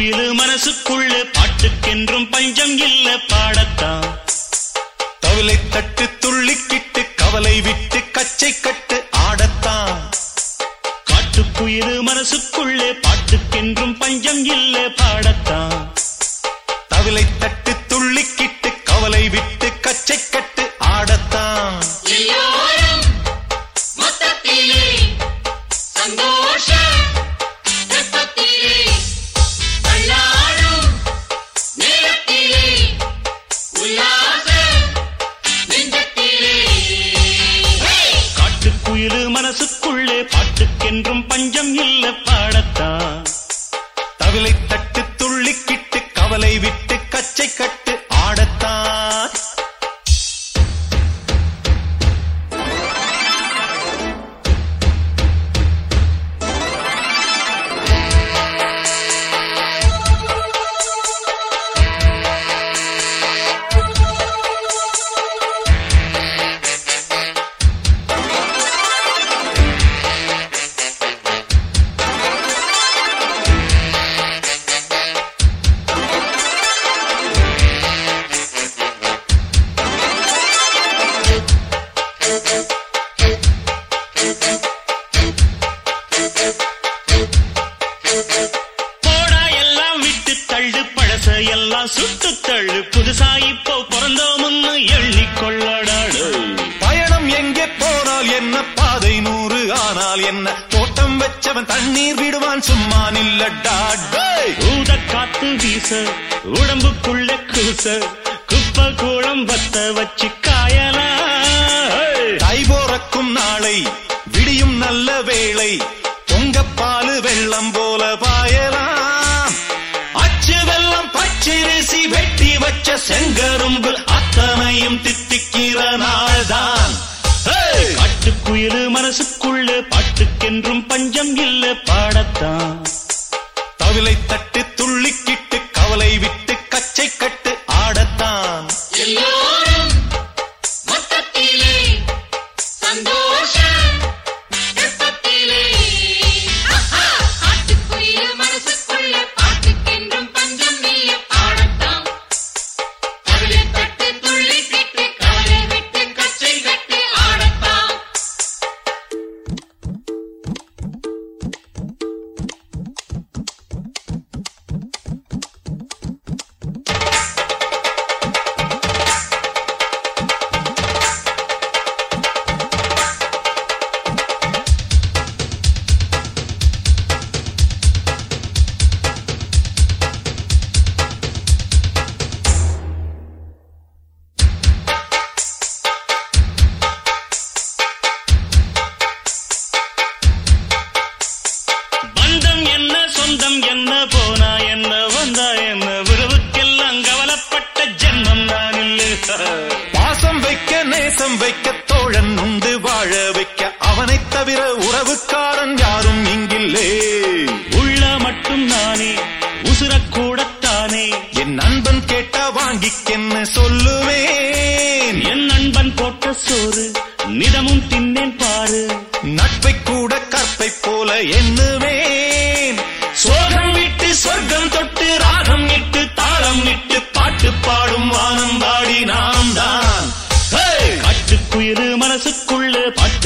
காட்டுக்குயிலு மனசுக்குள்ள பாட்டுக்கென்றும் பஞ்சம் இல்ல பாடத்தான் தவிலை தட்டு துள்ளிக்கிட்டு கவலை விட்டு கச்சை கட்டு ஆடத்தான் காட்டுக்குயிலு மனசுக்குள்ளே பாட்டுக்கென்றும் பஞ்சம் இல்ல பாடத்தான் தவிலை தட்டு துள்ளிக்கிட்டு கவலை விட்டு கச்சை கட்டு ஆடத்தான் எல்லோரும் மொத்தத்திலே சந்தோஷ வெப்பத்திலே தள்ளாடும் நேரத்திலே உல்லாச நெஞ்சத்திலே காட்டுக்குயிலு மனசுக்குள்ளே பாட்டுக்கென்றும் பஞ்சம் இல்ல பாடத்தான் தவிலை தட்டு துள்ளிக்கிட்டு கவலை விட்டு கச்சை கட்டு ஆடத்தான் போடா எல்லாம் விட்டு தள்ளு பழச எல்லாம் சுட்டு தள்ளு புதுசா இப்போ பிறந்தோம்னு எண்ணிக்கொள்ளடாடு பயணம் எங்கே போனால் என்ன பாதை நூறு ஆனால் என்ன தோட்டம் வச்சவன் தண்ணீர் விடுவான் சும்மா நில்லடா டேய். ஊத காத்து வீச உடம்புக்குள்ள கூச குப்ப கூடம் வத்த வச்சு காயலா தை போறக்கும் நாளை விடியும் நல்ல வேளை பொங்கப்பாலு வெள்ளம் போல பாயலாம் அச்சு வெள்ளம் பச்சரிசி வெட்டி வச்ச செங்கரும்பு அத்தனையும் தித்திக்கிற நாள்தான் ஹே! காட்டுக்குயிலு மனசுக்குள்ள பாட்டுக்கென்றும் பஞ்சம் இல்ல பாடத்தான் தவிலை தட்டு துள்ளிக்கிட்டு கவலை விட்டு கச்சை கட்டு ஆடத்தான் எல்லோரும் மொத்தத்திலே சந்தோஷ வெப்பத்திலே காட்டுக்குயில் மனசுக்குள்ள பாட்டுக்கென்றும் பஞ்சம் இல்ல பாடத்தான் கவலை தட்டு துள்ளி கிட்டு கவலை விட்டு கச்சை கட்டு ஆடத்தான் பந்தம் என்ன சொந்தம் என்ன போனா என்ன வந்தா என்ன விரவுக்கெல்லாம் கவலைப்பட்ட ஜென்மம் நான் இல்லை பாசம் வைக்க நேசம் வைக்க தோழன் உண்டு வாழ வைக்க அவனைத் தவிர உறவுக்காரன் யாரும் இங்கில்லே உள்ள மட்டும் நானே உசுரக்கூடத்தானே என் நண்பன் கேட்டா வாங்கிக்கென்னு சொல்லுவேன் என் நண்பன் போட்ட சோறு நிதமும் தின்னேன் பாரு நட்பை கூட கற்பை போல எண்ணுவேன் சோகம் விட்டு சொர்க்கம் தொட்டு ராகம் இட்டு தாளம் இட்டு பாட்டு பாடும் வானம் பாடி நாம் தான் காட்டுக்குயிரு மனசுக்குள்ள பாட்டு